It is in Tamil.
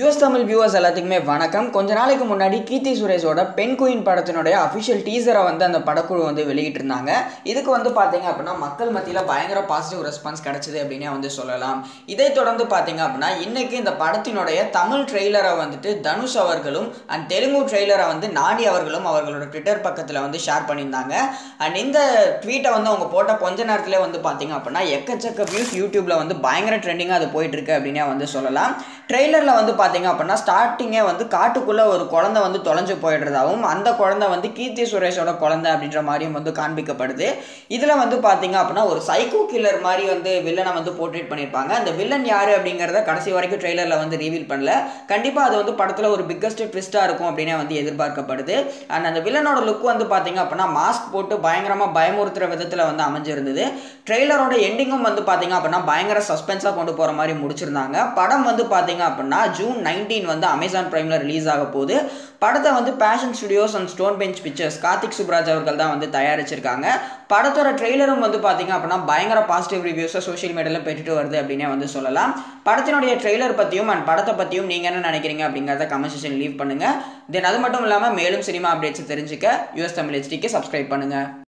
யூஎஸ் தமிழ் வியூவர்ஸ் எல்லாத்துக்குமே வணக்கம் கொஞ்ச நாளைக்கு முன்னாடி கீர்த்தி சுரேஷோட பெண் குயின் படத்தினுடைய அஃபிஷியல் டீசரை வந்து அந்த படக்குழு வந்து வெளியிட்டிருந்தாங்க இதுக்கு வந்து பார்த்தீங்க அப்படின்னா மக்கள் மத்தியில் பயங்கர பாசிட்டிவ் ரெஸ்பான்ஸ் கிடைச்சது அப்படின்னே வந்து சொல்லலாம் இதை தொடர்ந்து பார்த்தீங்க அப்படின்னா இன்னைக்கு இந்த படத்தினுடைய தமிழ் ட்ரெய்லரை வந்துட்டு தனுஷ் அவர்களும் அண்ட் தெலுங்கு ட்ரெய்லரை வந்து நாடி அவர்களும் அவர்களோட ட்விட்டர் பக்கத்தில் வந்து ஷேர் பண்ணியிருந்தாங்க அண்ட் இந்த ட்வீட்டை வந்து அவங்க போட்ட கொஞ்ச நேரத்திலே வந்து பார்த்தீங்க அப்படின்னா எக்கச்சக்க வியூஸ் யூடியூப்ல வந்து பயங்கர ட்ரெண்டிங்காக அது போயிட்டு இருக்கு அப்படின்னே வந்து சொல்லலாம் ட்ரெய்லரில் வந்து பார்த்தீங்க அப்படின்னா ஸ்டார்டிங்கே வந்து காட்டுக்குள்ளே ஒரு குழந்தை வந்து தொலைஞ்சு போயிடுறதாகவும் அந்த குழந்தை வந்து கீர்த்தி சுரேஷோட குழந்தை அப்படின்ற மாதிரியும் வந்து காண்பிக்கப்படுது இதில் வந்து பார்த்தீங்க அப்படின்னா ஒரு சைக்கோ கில்லர் மாதிரி வந்து வில்லனை வந்து போர்ட்ரேட் பண்ணியிருப்பாங்க அந்த வில்லன் யார் அப்படிங்கிறத கடைசி வரைக்கும் ட்ரெய்லரில் வந்து ரிவீல் பண்ணல கண்டிப்பாக அது வந்து படத்தில் ஒரு பிக்கஸ்ட் ட்விஸ்ட்டாக இருக்கும் அப்படின்னே வந்து எதிர்பார்க்கப்படுது அண்ட் அந்த வில்லனோட லுக் வந்து பார்த்தீங்க அப்படின்னா மாஸ்க் போட்டு பயங்கரமாக பயமுறுத்துற விதத்தில் வந்து அமைஞ்சிருந்தது ட்ரெய்லரோட எண்டிங்கும் வந்து பார்த்தீங்க அப்படின்னா பயங்கர சஸ்பென்ஸாக கொண்டு போகிற மாதிரி முடிச்சிருந்தாங்க படம் வந்து பார்த்தீங்க அப்படின்னா ஜூன் நைன்டீன் வந்து அமேசான் ப்ரைமில் ரிலீஸ் ஆக போகுது படத்தை வந்து passion studios and stone bench pictures Karthik Subbaraj அவர்கள் தான் வந்து தயாரிச்சிருக்காங்க படத்தோட ட்ரெய்லரும் வந்து பார்த்தீங்க அப்படின்னா பயங்கர பாசிட்டிவ் ரிவ்யூஸை சோஷியல் மீடியாவில் பெற்றுட்டு வருது அப்படின்னே வந்து சொல்லலாம் படத்தினுடைய ட்ரெய்லர் பற்றியும் அண்ட் படத்தை பற்றியும் நீங்கள் என்ன நினைக்கிறீங்க அப்படிங்கிறத கமெண்ட் செக்ஷன் லீவ் பண்ணுங்கள் தென் அது மட்டும் இல்லாமல் மேலும் சினிமா அப்டேட்ஸ் தெரிஞ்சுக்க யூஎஸ் தமிழ் ஹெச்டிக்கு சப்ஸ்கிரைப் பண்ணுங்கள்